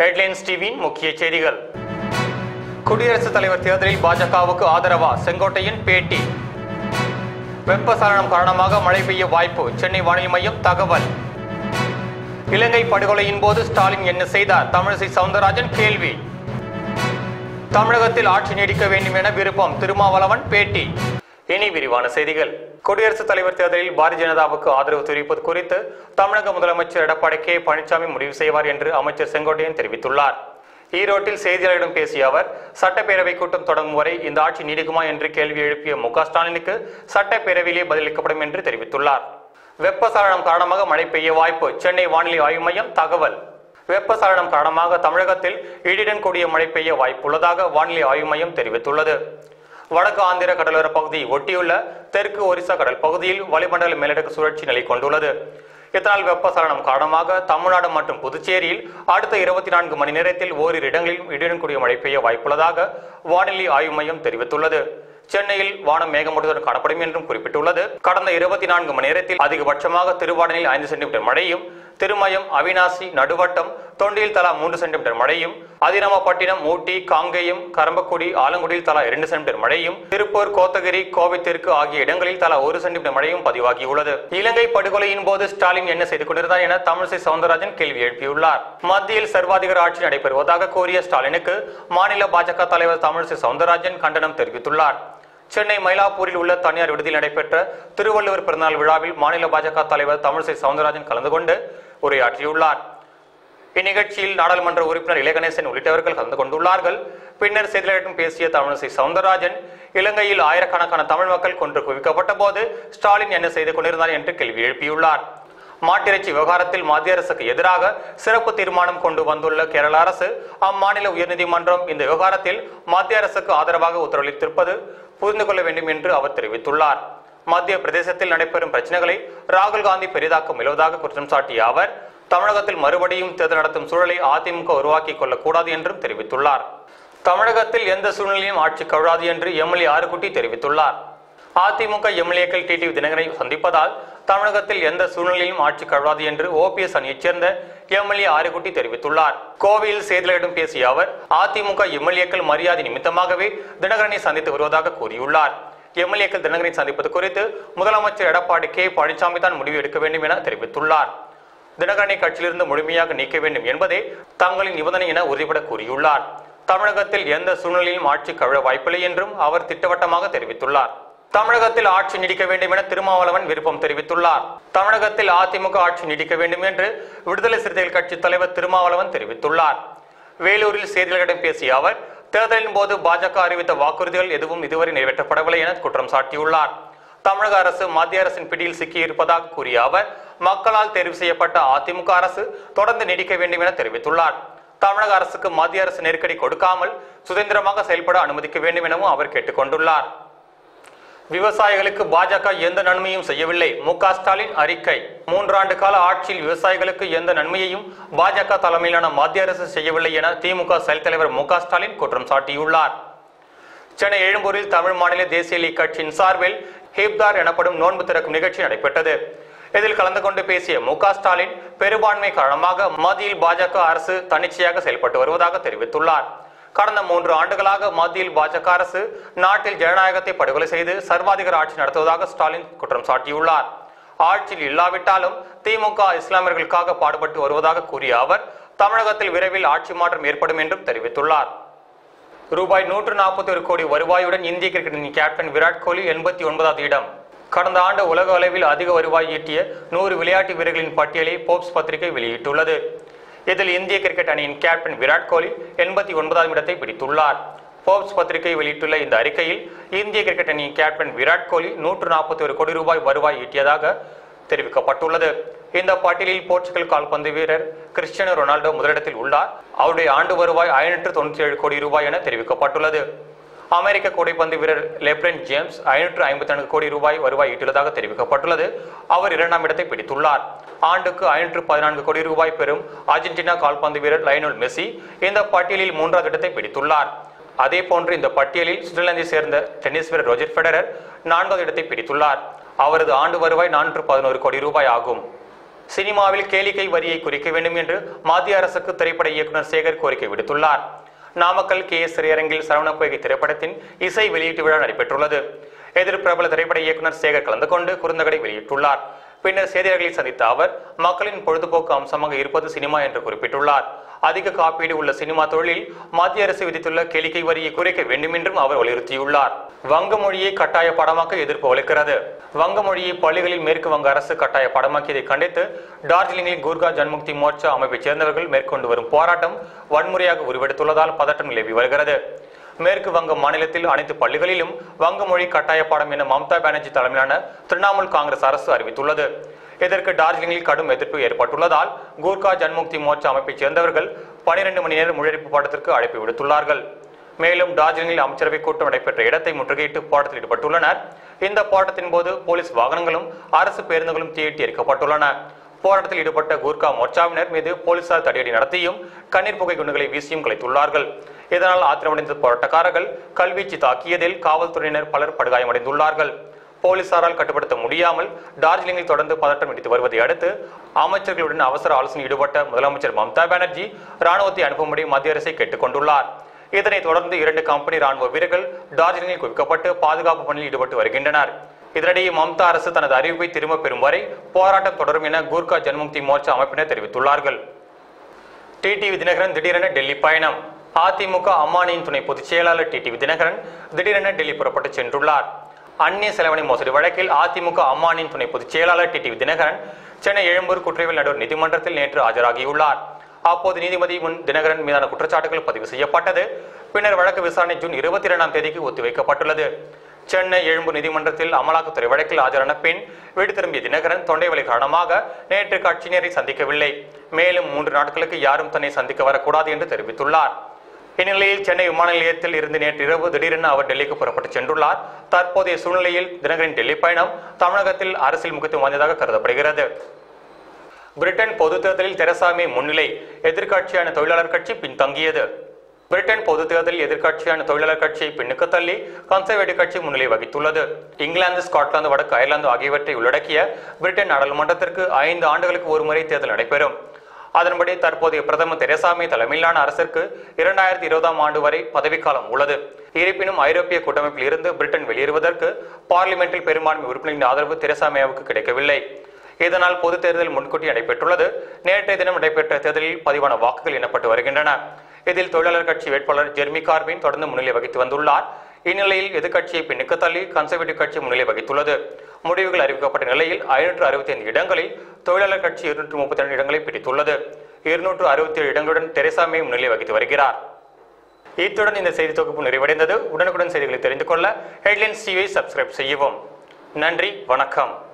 headlines டிவியின் முக்கிய செய்திகள் குடியரசுத் தலைவர் தேர்தலில் பாஜகவுக்கு ஆதரவா செங்கோட்டையன் பேட்டி வெப்பசலனம் காரணமாக மழை பெய்ய வாய்ப்பு சென்னை வானிலை மையம் தகவல் இலங்கை படுகொலையின் போது ஸ்டாலின் என்ன செய்தார் தமிழிசை சவுந்தரராஜன் கேள்வி தமிழகத்தில் ஆட்சி நீடிக்க வேண்டும் என விருப்பம் திருமாவளவன் பேட்டி இனி விரிவான செய்திகள் குடியரசுத் தலைவர் தேர்தலில் பாரதிய ஜனதாவுக்கு ஆதரவு தெரிவிப்பது குறித்து தமிழக முதலமைச்சர் எடப்பாடி கே பழனிசாமி முடிவு செய்வார் என்று அமைச்சர் செங்கோட்டையன் தெரிவித்துள்ளார் ஈரோட்டில் செய்தியாளர்களிடம் பேசிய அவர் சட்டப்பேரவை கூட்டம் தொடங்கும் வரை இந்த ஆட்சி நீடிக்குமா என்று கேள்வி எழுப்பிய மு க ஸ்டாலினுக்கு சட்டப்பேரவையிலே பதிலளிக்கப்படும் என்று தெரிவித்துள்ளார் வெப்பசலனம் காரணமாக மழை பெய்ய வாய்ப்பு சென்னை வானிலை ஆய்வு மையம் தகவல் வெப்பசலனம் காரணமாக தமிழகத்தில் இடியுடன் கூடிய மழை பெய்ய வாய்ப்புள்ளதாக வானிலை ஆய்வு மையம் தெரிவித்துள்ளது வடக்கு ஆந்திர கடலோர பகுதியை ஒட்டியுள்ள தெற்கு ஒரிசா கடல் பகுதியில் வளிமண்டல மேலடுக்கு சுழற்சி நிலை கொண்டுள்ளது இதனால் வெப்பசலனம் காரணமாக தமிழ்நாடு மற்றும் புதுச்சேரியில் அடுத்த இருபத்தி நான்கு மணி நேரத்தில் ஓரிரு இடங்களில் இடியுடன் கூடிய மழை பெய்ய வாய்ப்புள்ளதாக வானிலை ஆய்வு மையம் தெரிவித்துள்ளது சென்னையில் வானம் மேகமூட்டத்துடன் காணப்படும் என்றும் குறிப்பிட்டுள்ளது கடந்த இருபத்தி நான்கு மணி நேரத்தில் அதிகபட்சமாக திருவாடனில் ஐந்து சென்டிமீட்டர் மழையும் திருமயம் அவினாசி நடுவட்டம் தொண்டியில் தலா மூன்று சென்டிமீட்டர் மழையும் அதிராமப்பட்டினம் ஊட்டி காங்கேயம் கரம்பக்குடி ஆலங்குடியில் தலா இரண்டு சென்டிமீட்டர் மழையும் திருப்பூர் கோத்தகிரி கோவை தெற்கு ஆகிய இடங்களில் தலா ஒரு சென்டிமீட்டர் மழையும் பதிவாகியுள்ளது இலங்கை படுகொலையின் போது ஸ்டாலின் என்ன செய்து கொண்டிருந்தார் என தமிழிசை சவுந்தரராஜன் கேள்வி எழுப்பியுள்ளார் மத்தியில் சர்வாதிகார ஆட்சி நடைபெறுவதாக கூறிய ஸ்டாலினுக்கு மாநில பாஜக தலைவர் தமிழிசை சவுந்தரராஜன் கண்டனம் தெரிவித்துள்ளார் சென்னை மயிலாப்பூரில் உள்ள தனியார் விடுதியில் நடைபெற்ற திருவள்ளுவர் பிறந்தநாள் விழாவில் மாநில பாஜக தலைவர் தமிழிசை சவுந்தரராஜன் கலந்து கொண்டு உரையாற்றியுள்ளார் இந்நிகழ்ச்சியில் நாடாளுமன்ற உறுப்பினர் இளையகணேசன் உள்ளிட்டவர்கள் கலந்து கொண்டுள்ளார்கள் பின்னர் செய்தியாளர்களிடம் பேசிய தமிழிசை சவுந்தரராஜன் இலங்கையில் ஆயிரக்கணக்கான தமிழ் மக்கள் கொன்று குவிக்கப்பட்ட போது ஸ்டாலின் என்ன செய்து கொண்டிருந்தார் என்று கேள்வி எழுப்பியுள்ளார் மாட்டிறைச்சி விவகாரத்தில் மத்திய அரசுக்கு எதிராக சிறப்பு தீர்மானம் கொண்டு வந்துள்ள கேரள அரசு அம்மாநில உயர்நீதிமன்றம் இந்த விவகாரத்தில் மத்திய அரசுக்கு ஆதரவாக உத்தரவளித்திருப்பது புரிந்து கொள்ள வேண்டும் என்று அவர் தெரிவித்துள்ளார் மத்திய பிரதேசத்தில் நடைபெறும் பிரச்சனைகளை ராகுல் காந்தி பெரிதாக்க முயல்வதாக குற்றம் சாட்டிய அவர் தமிழகத்தில் மறுபடியும் தேர்தல் நடத்தும் சூழலை அதிமுக உருவாக்கிக் கொள்ளக்கூடாது என்றும் தெரிவித்துள்ளார் தமிழகத்தில் எந்த சூழ்நிலையும் ஆட்சி கவிழாது என்று எம்எல்ஏ ஆறுகுட்டி தெரிவித்துள்ளார் அதிமுக எம்எல்ஏக்கள் டிடிவி தினகரை சந்திப்பதால் தமிழகத்தில் எந்த சூழ்நிலையும் ஆட்சி கவிழாது என்று ஓபிஎஸ் அணியைச் சேர்ந்த எம்எல்ஏ ஆறுகுட்டி தெரிவித்துள்ளார் கோவையில் செய்தியாளர்களிடம் பேசிய அவர் அதிமுக எம்எல்ஏக்கள் மரியாதை நிமித்தமாகவே தினகரனை சந்தித்து வருவதாக கூறியுள்ளார் எம்எல்ஏக்கள் தினகரனை சந்திப்பது குறித்து முதலமைச்சர் எடப்பாடி கே பழனிசாமி தான் முடிவு எடுக்க வேண்டும் என தெரிவித்துள்ளார் தினகரனை கட்சியிலிருந்து முழுமையாக நீக்க வேண்டும் என்பதே தங்களின் நிபந்தனை என உறுதிபட கூறியுள்ளார் தமிழகத்தில் எந்த சூழ்நிலையிலும் ஆட்சி கவிழ வாய்ப்பில்லை என்றும் அவர் திட்டவட்டமாக தெரிவித்துள்ளார் தமிழகத்தில் ஆட்சி நீடிக்க வேண்டும் என திருமாவளவன் விருப்பம் தெரிவித்துள்ளார் தமிழகத்தில் அதிமுக ஆட்சி நீடிக்க வேண்டும் என்று விடுதலை சிறுத்தைகள் கட்சி தலைவர் திருமாவளவன் தெரிவித்துள்ளார் வேலூரில் செய்தியாளர்களிடம் பேசிய அவர் தேர்தலின் போது பாஜக அறிவித்த வாக்குறுதிகள் எதுவும் இதுவரை நிறைவேற்றப்படவில்லை என குற்றம் சாட்டியுள்ளார் தமிழக அரசு மத்திய அரசின் பிடியில் சிக்கியிருப்பதாக கூறிய அவர் மக்களால் தேர்வு செய்யப்பட்ட அதிமுக அரசு தொடர்ந்து நீடிக்க வேண்டும் என தெரிவித்துள்ளார் தமிழக அரசுக்கு மத்திய அரசு நெருக்கடி கொடுக்காமல் சுதந்திரமாக செயல்பட அனுமதிக்க வேண்டும் எனவும் அவர் கேட்டுக்கொண்டுள்ளார் விவசாயிகளுக்கு பாஜக எந்த நன்மையும் செய்யவில்லை மு க ஸ்டாலின் அறிக்கை மூன்றாண்டு கால ஆட்சியில் விவசாயிகளுக்கு எந்த நன்மையையும் பாஜக தலைமையிலான மத்திய அரசு செய்யவில்லை என திமுக செயல் தலைவர் மு க ஸ்டாலின் குற்றம் சாட்டியுள்ளார் சென்னை எழும்பூரில் தமிழ் மாநில தேசிய லீக் கட்சியின் சார்பில் ஹிப்தார் எனப்படும் நோன்பு திறக்கும் நிகழ்ச்சி நடைபெற்றது இதில் கலந்து கொண்டு பேசிய மு க ஸ்டாலின் பெரும்பான்மை காரணமாக மத்தியில் பாஜக அரசு தன்னிச்சையாக செயல்பட்டு வருவதாக தெரிவித்துள்ளார் கடந்த மூன்று ஆண்டுகளாக மத்தியில் பாஜக அரசு நாட்டில் ஜனநாயகத்தை படுகொலை செய்து சர்வாதிகார ஆட்சி நடத்துவதாக ஸ்டாலின் குற்றம் சாட்டியுள்ளார் ஆட்சியில் இல்லாவிட்டாலும் திமுக இஸ்லாமியர்களுக்காக பாடுபட்டு வருவதாக கூறிய அவர் தமிழகத்தில் விரைவில் ஆட்சி மாற்றம் ஏற்படும் என்றும் தெரிவித்துள்ளார் ரூபாய் நூற்று நாற்பத்தி ஒரு கோடி வருவாயுடன் இந்திய கிரிக்கெட் அணி கேப்டன் விராட் கோலி எண்பத்தி ஒன்பதாவது இடம் கடந்த ஆண்டு உலக அளவில் அதிக வருவாய் ஈட்டிய நூறு விளையாட்டு வீரர்களின் பட்டியலை போப்ஸ் பத்திரிகை வெளியிட்டுள்ளது இதில் இந்திய கிரிக்கெட் அணியின் கேப்டன் விராட் கோலி எண்பத்தி ஒன்பதாம் இடத்தை பிடித்துள்ளார் போப்ஸ் பத்திரிகை வெளியிட்டுள்ள இந்த அறிக்கையில் இந்திய கிரிக்கெட் அணியின் கேப்டன் விராட் கோலி நூற்று நாற்பத்தி ஒரு கோடி ரூபாய் வருவாய் ஈட்டியதாக தெரிவிக்கப்பட்டுள்ளது இந்த பட்டியலில் போர்ச்சுகல் கால்பந்து வீரர் கிறிஸ்டியானோ ரொனால்டோ முதலிடத்தில் உள்ளார் அவருடைய ஆண்டு வருவாய் ஐநூற்று தொண்ணூற்றி ஏழு கோடி ரூபாய் என தெரிவிக்கப்பட்டுள்ளது அமெரிக்க கூடைப்பந்து வீரர் லெப்ரன் ஜேம்ஸ் ஐநூற்று ஐம்பத்தி நான்கு கோடி ரூபாய் வருவாய் ஈட்டுள்ளதாக தெரிவிக்கப்பட்டுள்ளது அவர் இரண்டாம் இடத்தை பிடித்துள்ளார் ஆண்டுக்கு ஐநூற்று பதினான்கு கோடி ரூபாய் பெறும் அர்ஜென்டினா கால்பந்து வீரர் லைனோல் மெஸ்ஸி இந்த பட்டியலில் மூன்றாவது இடத்தை பிடித்துள்ளார் அதே போன்று இந்த பட்டியலில் சுவிட்சர்லாந்தை சேர்ந்த டென்னிஸ் வீரர் ரோஜர் ஃபெடரர் நான்காவது இடத்தை பிடித்துள்ளார் அவரது ஆண்டு வருவாய் நானூற்று பதினோரு கோடி ரூபாய் ஆகும் சினிமாவில் கேளிக்கை வரியை குறைக்க வேண்டும் என்று மத்திய அரசுக்கு திரைப்பட இயக்குனர் சேகர் கோரிக்கை விடுத்துள்ளார் நாமக்கல் கே எஸ் திரையரங்கில் சரவணப்பொய்கை திரைப்படத்தின் இசை வெளியீட்டு விழா நடைபெற்றுள்ளது எதிர் பிரபல திரைப்பட இயக்குனர் சேகர் கலந்து கொண்டு குறுந்தகடை வெளியிட்டுள்ளார் பின்னர் செய்தியாளர்களை சந்தித்த அவர் மக்களின் பொழுதுபோக்கு அம்சமாக இருப்பது சினிமா என்று குறிப்பிட்டுள்ளார் அதிக காப்பீடு உள்ள சினிமா தொழிலில் மத்திய அரசு விதித்துள்ள கேளிக்கை வரியை குறைக்க வேண்டும் என்றும் அவர் வலியுறுத்தியுள்ளார் வங்க மொழியை கட்டாய படமாக்க எதிர்ப்பு வலுக்கிறது வங்க மொழியை பள்ளிகளில் மேற்கு வங்க அரசு கட்டாய படமாக்கியதை கண்டித்து டார்ஜிலிங்கில் கூர்கா ஜன்முக்தி மோர்ச்சா அமைப்பைச் சேர்ந்தவர்கள் மேற்கொண்டு வரும் போராட்டம் வன்முறையாக உருவெடுத்துள்ளதால் பதட்டம் நிலவி வருகிறது மேற்கு வங்க மாநிலத்தில் அனைத்து பள்ளிகளிலும் வங்க மொழி கட்டாய பாடம் என மம்தா பானர்ஜி தலைமையிலான திரிணாமுல் காங்கிரஸ் அரசு அறிவித்துள்ளது இதற்கு டார்ஜிலிங்கில் கடும் எதிர்ப்பு ஏற்பட்டுள்ளதால் கூர்கா ஜன்முக்தி மோர்ச்சா அமைப்பைச் சேர்ந்தவர்கள் பனிரெண்டு மணி நேர முழெடுப்பு போராட்டத்திற்கு அழைப்பு விடுத்துள்ளார்கள் மேலும் டார்ஜிலிங்கில் அமைச்சரவை கூட்டம் நடைபெற்ற இடத்தை முற்றுகையிட்டு போராட்டத்தில் ஈடுபட்டுள்ளனர் இந்த போராட்டத்தின் போது போலீஸ் வாகனங்களும் அரசு பேருந்துகளும் தீயிட்டு எரிக்கப்பட்டுள்ளன போராட்டத்தில் ஈடுபட்ட கூர்கா மோர்ச்சாவினர் மீது போலீசார் தடியடி நடத்தியும் கண்ணீர் புகை குண்டுகளை வீசியும் கலைத்துள்ளார்கள் இதனால் ஆத்திரமடைந்த போராட்டக்காரர்கள் கல்வீச்சு தாக்கியதில் காவல்துறையினர் பலர் படுகாயமடைந்துள்ளார்கள் போலீசாரால் கட்டுப்படுத்த முடியாமல் டார்ஜிலிங்கில் தொடர்ந்து பதட்டம் வெடித்து வருவதை அடுத்து அமைச்சர்களுடன் அவசர ஆலோசனை ஈடுபட்ட முதலமைச்சர் மம்தா பானர்ஜி ராணுவத்தை அனுப்பும்படி மத்திய அரசை கேட்டுக் கொண்டுள்ளார் இதனைத் தொடர்ந்து இரண்டு கம்பெனி ராணுவ வீரர்கள் டார்ஜிலிங்கில் குவிக்கப்பட்டு பாதுகாப்பு பணியில் ஈடுபட்டு வருகின்றனர் இதனிடையே மம்தா அரசு தனது அறிவிப்பை திரும்பப் பெறும் வரை போராட்டம் தொடரும் என கூர்கா ஜன்முக்தி மோர்ச்சா அமைப்பினர் தெரிவித்துள்ளார்கள் டிடிவி தினகரன் திடீரென டெல்லி பயணம் அதிமுக அம்மானியின் துணை பொதுச் செயலாளர் டிடிவி தினகரன் திடீரென டெல்லி புறப்பட்டு சென்றுள்ளார் அந்நிய செலவணி மோசடி வழக்கில் அதிமுக அம்மானியின் துணை பொதுச் செயலாளர் டிடிவி தினகரன் சென்னை எழும்பூர் குற்றவியல் நடுவர் நீதிமன்றத்தில் நேற்று ஆஜராகியுள்ளார் அப்போது நீதிபதி முன் தினகரன் மீதான குற்றச்சாட்டுகள் பதிவு செய்யப்பட்டது பின்னர் வழக்கு விசாரணை ஜூன் இருபத்தி இரண்டாம் தேதிக்கு ஒத்திவைக்கப்பட்டுள்ளது சென்னை எழும்பூர் நீதிமன்றத்தில் அமலாக்கத்துறை வழக்கில் ஆஜரான பின் வீடு திரும்பிய தினகரன் தொண்டை வலி காரணமாக நேற்று கட்சியினரை சந்திக்கவில்லை மேலும் மூன்று நாட்களுக்கு யாரும் தன்னை சந்திக்க வரக்கூடாது என்று தெரிவித்துள்ளார் இந்நிலையில் சென்னை விமான நிலையத்தில் இருந்து நேற்று இரவு திடீரென அவர் டெல்லிக்கு புறப்பட்டு சென்றுள்ளார் தற்போதைய சூழ்நிலையில் தினகரின் டெல்லி பயணம் தமிழகத்தில் அரசியல் முக்கியத்துவம் வாய்ந்ததாக கருதப்படுகிறது பிரிட்டன் பொதுத் தேர்தலில் தெரசா மே முன்னிலை எதிர்க்கட்சியான தொழிலாளர் கட்சி பின்தங்கியது பிரிட்டன் பொதுத் தேர்தலில் எதிர்க்கட்சியான தொழிலாளர் கட்சியை பின்னுக்கு தள்ளி கன்சர்வேட்டிவ் கட்சி முன்னிலை வகித்துள்ளது இங்கிலாந்து ஸ்காட்லாந்து வடக்கு அயர்லாந்து ஆகியவற்றை உள்ளடக்கிய பிரிட்டன் நாடாளுமன்றத்திற்கு ஐந்து ஆண்டுகளுக்கு ஒருமுறை தேர்தல் நடைபெறும் அதன்படி தற்போதைய பிரதமர் தெரசா மே தலைமையிலான அரசிற்கு இரண்டாயிரத்தி இருபதாம் ஆண்டு வரை பதவிக்காலம் உள்ளது இருப்பினும் ஐரோப்பிய கூட்டமைப்பில் இருந்து பிரிட்டன் வெளியேறுவதற்கு பார்லிமெண்டில் பெரும்பான்மை உறுப்பினரின் ஆதரவு தெரசா மேவுக்கு கிடைக்கவில்லை இதனால் பொது தேர்தல் முன்கூட்டி நடைபெற்றுள்ளது நேற்றைய தினம் நடைபெற்ற தேர்தலில் பதிவான வாக்குகள் எண்ணப்பட்டு வருகின்றன இதில் தொழிலாளர் கட்சி வேட்பாளர் ஜெர்மி கார்பின் தொடர்ந்து முன்னிலை வகித்து வந்துள்ளார் இந்நிலையில் எதிர்க்கட்சியை பின்னுக்கு தள்ளி கன்சர்வேட்டிவ் கட்சி முன்னிலை வகித்துள்ளது முடிவுகள் அறிவிக்கப்பட்ட நிலையில் ஐநூற்று அறுபத்தி ஐந்து இடங்களில் தொழிலாளர் கட்சி இருநூற்று முப்பத்தி ரெண்டு இடங்களை பிடித்துள்ளது இருநூற்று அறுபத்தி ஏழு இடங்களுடன் தெரசா மே முன்னிலை வகித்து வருகிறார் இத்துடன் இந்த செய்தி தொகுப்பு நிறைவடைந்தது உடனுக்குடன் செய்திகளை தெரிந்து கொள்ள ஹெட்லைன்ஸ் டிவியை சப்ஸ்கிரைப் செய்யவும் நன்றி வணக்கம்